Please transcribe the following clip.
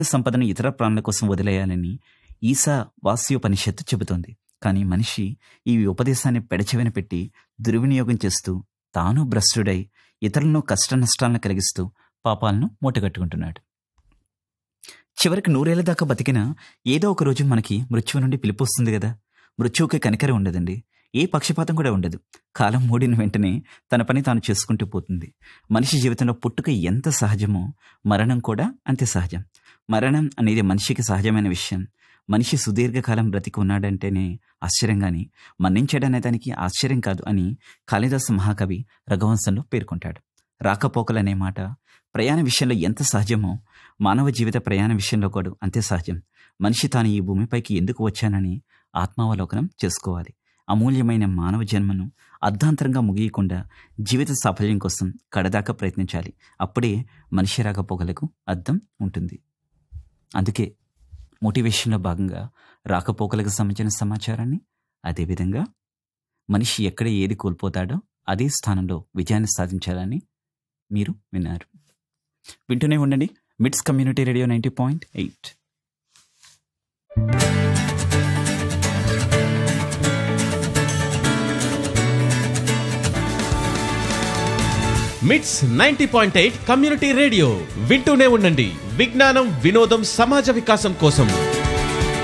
సంపదను ఇతర ప్రాణుల కోసం వదిలేయాలని ఈసా వాస్యోపనిషత్తు చెబుతోంది కానీ మనిషి ఈ ఉపదేశాన్ని పెడచెవిన పెట్టి దుర్వినియోగం చేస్తూ తాను భ్రష్టుడై ఇతరులను కష్ట నష్టాలను కలిగిస్తూ పాపాలను మూటగట్టుకుంటున్నాడు చివరికి నూరేళ్ల దాకా బతికినా ఏదో ఒక రోజు మనకి మృత్యువు నుండి పిలుపు వస్తుంది కదా మృత్యువుకి కనికరం ఉండదండి ఏ పక్షపాతం కూడా ఉండదు కాలం మూడిన వెంటనే తన పని తాను చేసుకుంటూ పోతుంది మనిషి జీవితంలో పుట్టుక ఎంత సహజమో మరణం కూడా అంతే సహజం మరణం అనేది మనిషికి సహజమైన విషయం మనిషి సుదీర్ఘకాలం బ్రతికి ఉన్నాడంటేనే ఆశ్చర్యంగాని మన్నించాడనే దానికి ఆశ్చర్యం కాదు అని కాళిదాసు మహాకవి రఘువంశంలో పేర్కొంటాడు రాకపోకలనే మాట ప్రయాణ విషయంలో ఎంత సహజమో మానవ జీవిత ప్రయాణ విషయంలో కూడా అంతే సహజం మనిషి తాను ఈ భూమిపైకి ఎందుకు వచ్చానని ఆత్మావలోకనం చేసుకోవాలి అమూల్యమైన మానవ జన్మను అర్ధాంతరంగా ముగియకుండా జీవిత సాఫల్యం కోసం కడదాకా ప్రయత్నించాలి అప్పుడే మనిషి రాకపోకలకు అర్థం ఉంటుంది అందుకే మోటివేషన్లో భాగంగా రాకపోకలకు సంబంధించిన సమాచారాన్ని అదేవిధంగా మనిషి ఎక్కడ ఏది కోల్పోతాడో అదే స్థానంలో విజయాన్ని సాధించాలని మీరు విన్నారు వింటూనే ఉండండి MITS community radio ninety point eight MITS ninety point eight community radio వింటూనే ఉండండి విజ్ఞానం వినోదం సమాజ వికాసం కోసం